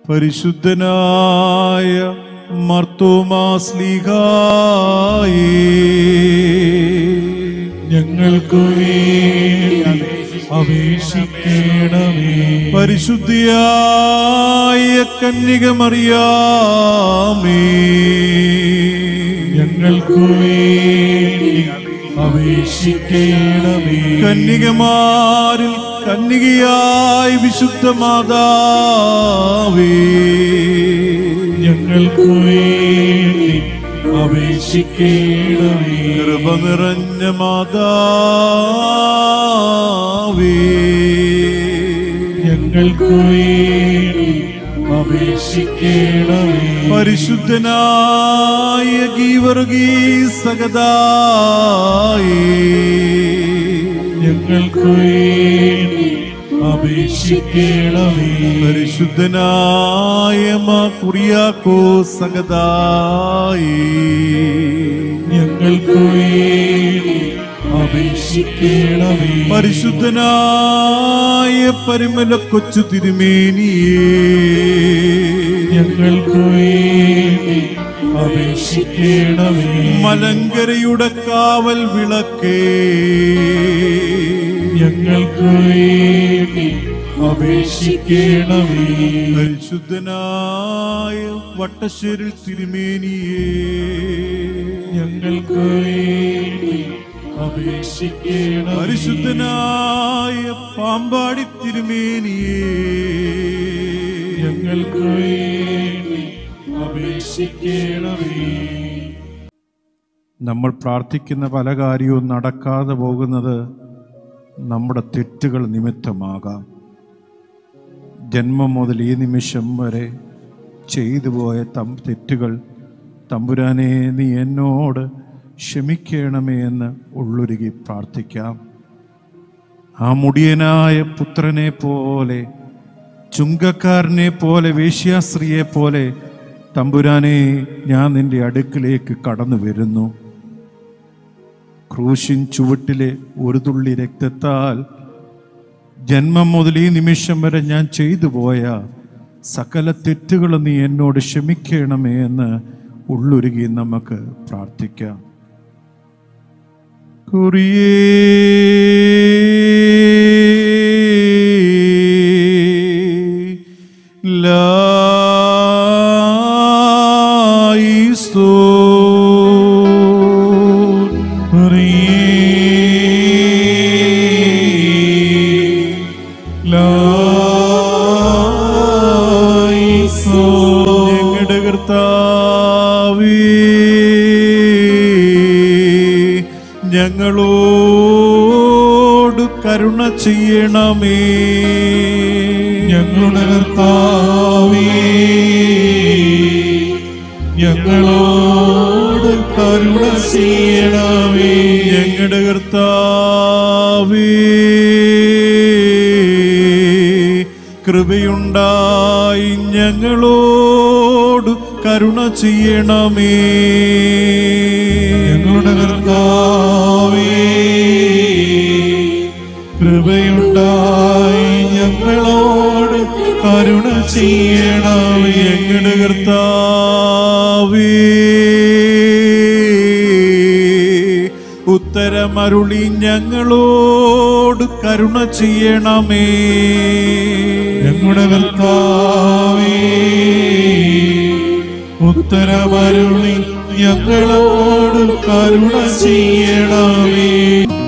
പരിശുദ്ധനായ മർത്തോമാസ്ലിഹായേ ഞങ്ങൾക്ക് വേണ്ടി അപേക്ഷിക്കണമേ പരിശുദ്ധിയായ കന്യകമറിയാമേ ഞങ്ങൾക്ക് വേണ്ടി അപേക്ഷിക്കണമേ കന്യകമാരിൽ കന്യകയായി വിശുദ്ധ മാതാവേ ഞങ്ങൾക്ക് വേണ്ടി അപേക്ഷിക്കണമേ കൃപ നിറഞ്ഞ മാതാവേ ഞങ്ങൾക്ക് വേണ്ടി അപേക്ഷിക്കണമേ പരിശുദ്ധനായ ഗീവർഗീ സഗതായേ ഞങ്ങൾക്ക് വേണ്ടി അപേക്ഷിക്കണമേ പരിശുദ്ധനായ മാ കുറിയാക്കോ സഗതായേ ഞങ്ങൾക്ക് വേണ്ടി അപേക്ഷിക്കണമേ പരിശുദ്ധനായ പരിമല കൊച്ചു തിരുമേനിയേ ഞങ്ങൾക്ക് വേണ്ടി അപേക്ഷിക്കണമേ മലങ്കരയുടെ കാവൽ വിളക്കേ ഞങ്ങൾക്ക് വേണ്ടി അപേക്ഷിക്കണമേ പരിശുദ്ധനായ വട്ടശ്ശേരിൽ തിരുമേനിയേ ഞങ്ങൾക്ക് വേണ്ടി അപേക്ഷിക്കണമേ പരിശുദ്ധനായ പാമ്പാടി തിരുമേനിയേ ഞങ്ങൾക്ക് വേണ്ടി അപേക്ഷിക്കണമേ നമ്മൾ പ്രാർത്ഥിക്കുന്ന പല കാര്യവും നടക്കാതെ പോകുന്നത് നമ്മുടെ തെറ്റുകൾ നിമിത്തമാകാം ജന്മം മുതൽ ഈ നിമിഷം വരെ ചെയ്തു പോയ തം തെറ്റുകൾ തമ്പുരാനെ നീ എന്നോട് ക്ഷമിക്കണമേ എന്ന് ഉള്ളൊരുകി പ്രാർത്ഥിക്കാം ആ മുടിയനായ പുത്രനെ പോലെ ചുങ്കക്കാരനെ പോലെ വേശ്യാസ്ത്രീയെ പോലെ തമ്പുരാനെ ഞാൻ നിന്റെ അടുക്കിലേക്ക് കടന്നു വരുന്നു ക്രൂശിൻ ചുവട്ടിലെ ഒരു തുള്ളി രക്തത്താൽ ജന്മം മുതൽ ഈ നിമിഷം വരെ ഞാൻ ചെയ്തു പോയ സകല തെറ്റുകളും നീ എന്നോട് ക്ഷമിക്കണമേ എന്ന് ഉള്ളുരുകി നമുക്ക് പ്രാർത്ഥിക്കാം കുറിയേ ലായിസോ ലായിസോ ഞങ്ങളുടെ കർത്താവേ ഞങ്ങളോട് കരുണ ചെയ്യണമേ ഞങ്ങളുടെ കർത്താവേ ഞങ്ങളോട് കരുണ ചെയ്യണമേ ഞങ്ങളുടെ കർത്താവേ കൃപയുണ്ടായി ഞങ്ങളോട് കരുണ ചെയ്യണമേ ഞങ്ങളുടെ കർത്താവേ കൃപയുണ്ടായി ഞങ്ങളോട് കരുണ ചെയ്യണമേ ഞങ്ങളുടെ കർത്താവേ ഉത്തരമരുളി ഞങ്ങളോട് കരുണ ചെയ്യണമേ ഞങ്ങളുടെ കർത്താവേ ഉത്തരമരുളി ഞങ്ങളോട് കരുണ ചെയ്യണമേ